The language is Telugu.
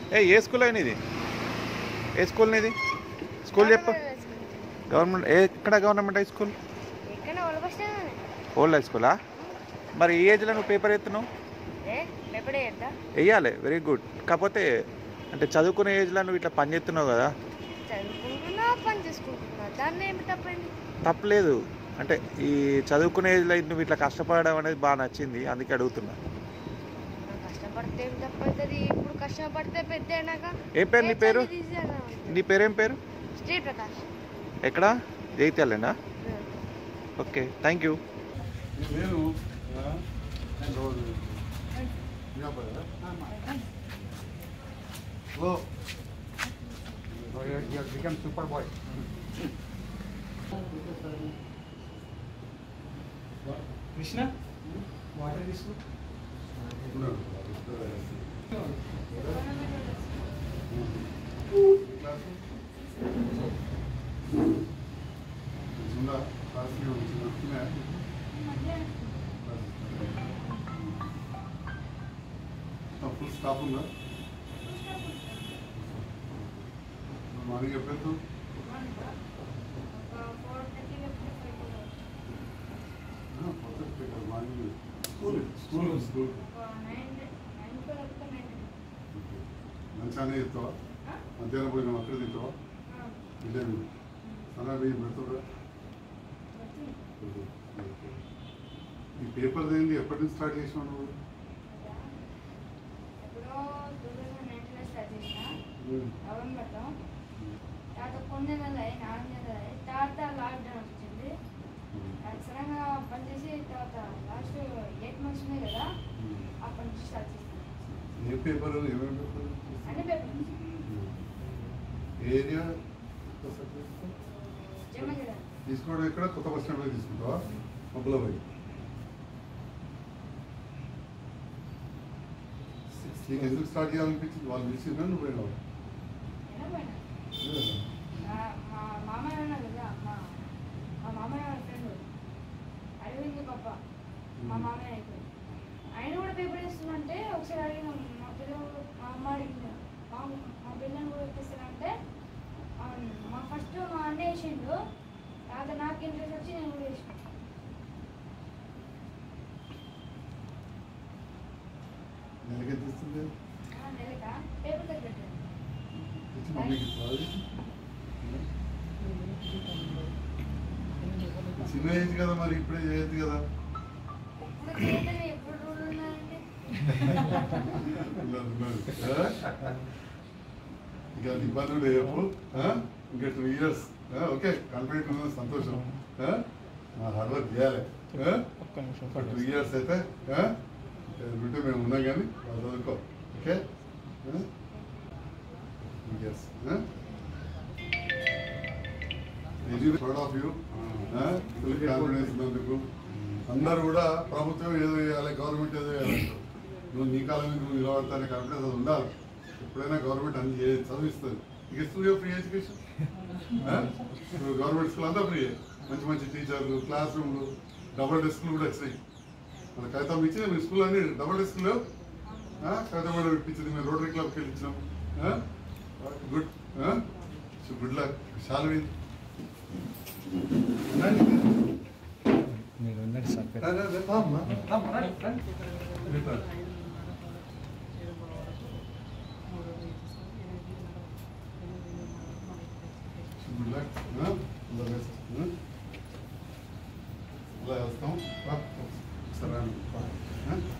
ఏ ఏ స్కూల్ అయినా ఇది ఏ స్కూల్ ఇది స్కూల్ చెప్పు గవర్నమెంట్ ఏ ఎక్కడ గవర్నమెంట్ హై స్కూల్ ఎక్కడ ఒలకొస్తే ఓల్డ్ హై స్కూలా మరి ఈ ఏజ్లో నువ్వు పేపర్ ఎత్తున్నావు ఏ ఎప్పుడే చేద్దా వెయ్యాలి వెరీ గుడ్ కాకపోతే అంటే చదువుకునే ఏజ్లో నువ్వు ఇట్లా పని చేస్తున్నావు కదా చదువుకుంటున్నా పని చేసుకుంటున్నా దాన్ని ఏమి తప్పండి తప్పలేదు అంటే ఈ చదువుకునే ఏజ్లో నువ్వు ఇట్లా కష్టపడడం అనేది బాగా నచ్చింది అందుకే అడుగుతున్నా మనం కష్టపడితే ఏం తప్పవుతుంది ఇప్పుడు కష్టపడితే పెద్ద అయినాక ఏం పేరు నీ పేరు నీ నీ పేరేం పేరు శ్రీ ప్రకాష్ ఎక్కడ జైత్యాలేనా ఓకే థ్యాంక్ యూ నేను రోజు hello become super boy Krishna water తీసుకో ఉందా క్లాస్ వచ్చిన ఫుల్ స్టాఫ్ ఉందా మార్నింగ్ ఎప్పుడు morning school school school lunch అనే చెప్తావా మధ్యాహ్నం పోయినా అక్కడ తింటావా ఇదే సరే వెయ్యి పెడుతుందా ఈ పేపర్ ఏంటి ఎప్పటి నుంచి స్టార్ట్ చేసినావు నువ్వు ఎప్పుడో టూ థౌసండ్ నైన్టీన్లో స్టార్ట్ చేసిన నవంబర్లో తర్వాత కొన్ని నెలలు అయ్యి నాలుగు నెలలు అయ్యి తర్వాత లాక్డౌన్ వచ్చింది అది సడన్గా బంద్ చేసి తర్వాత లాస్ట్ ఎయిట్ మంత్స్ ఉన్నాయి కదా అప్పటి నుంచి స్టార్ట్ చేస్తాను ఏ పేపర్ ఏమేమి పేపర్ అన్ని పేపర్ ఏరియా జమ చేయాలి తీసుకోవడం ఎక్కడ కొత్త బస్ స్టాండ్లో తీసుకుంటావా మబ్బులో పోయి నీకు ఎందుకు స్టార్ట్ చేయాలనిపించింది వాళ్ళు పిలిచిందా నువ్వు పోయినావు నేను పోయినా నా- మా మామయ్య ఉన్నారు కదా మా మా మామయ్య వాళ్ళ ఫ్రెండ్ అరవింద్ పప్ప మా మామయ్య అయిపోయి ఆయన కూడా పేపర్ వేస్తుందంటే ఒకసారి అడిగిన మా పిల్లలు మా అమ్మ అడిగింది మా మా పిల్లని కూడా ఎక్కిస్తానంటే అవును, మా ఫస్ట్ మా అన్న వేసిండు తర్వాత నాకు ఇంట్రెస్ట్ వచ్చి నేను కూడా వేసిన నెలకి ఎంత ఇస్తుంది ఆ, నెలక పేపర్ తగ్గట్లేదు ఇచ్చి మమ్మీకి ఇస్తావా? చిన్న ఏజ్ కదా మరి ఇప్పుడే చేయొద్దు కదా ఇప్పుడు చేతనే ఎప్పుడు రూల్ ఉన్నాయండి ఉన్నారు, ఉన్నారు. ఆ? ఇక ఇబ్బంది చెప్పు ఆ? ఇంకా టూ ఇయర్స్ ఓకే కాన్ఫిడెంట్ ఉన్నది సంతోషం ఆ? మా హార్డ్ వర్క్ చేయాలి ఆ? ఒక్క నిమిషం ఒక టూ ఇయర్స్ అయితే ఆ? ఉంటే మేము ఉన్నాం కానీ వాళ్ళు చదువుకో okay two years proud of you confidence ఉన్నందుకు అందరూ కూడా ప్రభుత్వం ఏదో చేయాలి గవర్నమెంట్ ఏదో చేయాలి నువ్వు నీ కాలం మీద నువ్వు నిలబడతానే కాన్ఫిడెన్స్ అది ఉండాలి ఎప్పుడైనా గవర్నమెంట్ అన్ని చే- చదివిస్తుంది నీకు ఇస్తుంది ఫ్రీ ఎడ్యుకేషన్ గవర్నమెంట్ స్కూల్ అంతా ఫ్రీ మంచి మంచి టీచర్లు క్లాస్ రూమ్లు డబుల్ డెస్క్లు కూడా వచ్చినాయి మన కవితం ఇచ్చి మీ స్కూల్ అన్ని డబుల్ డెస్క్ లేవు కవితం కూడా ఇప్పించింది మేము రోటరీ క్లబ్కి వెళ్ళి ఇచ్చినాం గుడ్ గుడ్ లక్ షాల్వి మీరు ఉండండి సార్ గుడ్ లక్ అలా వస్తాం సరే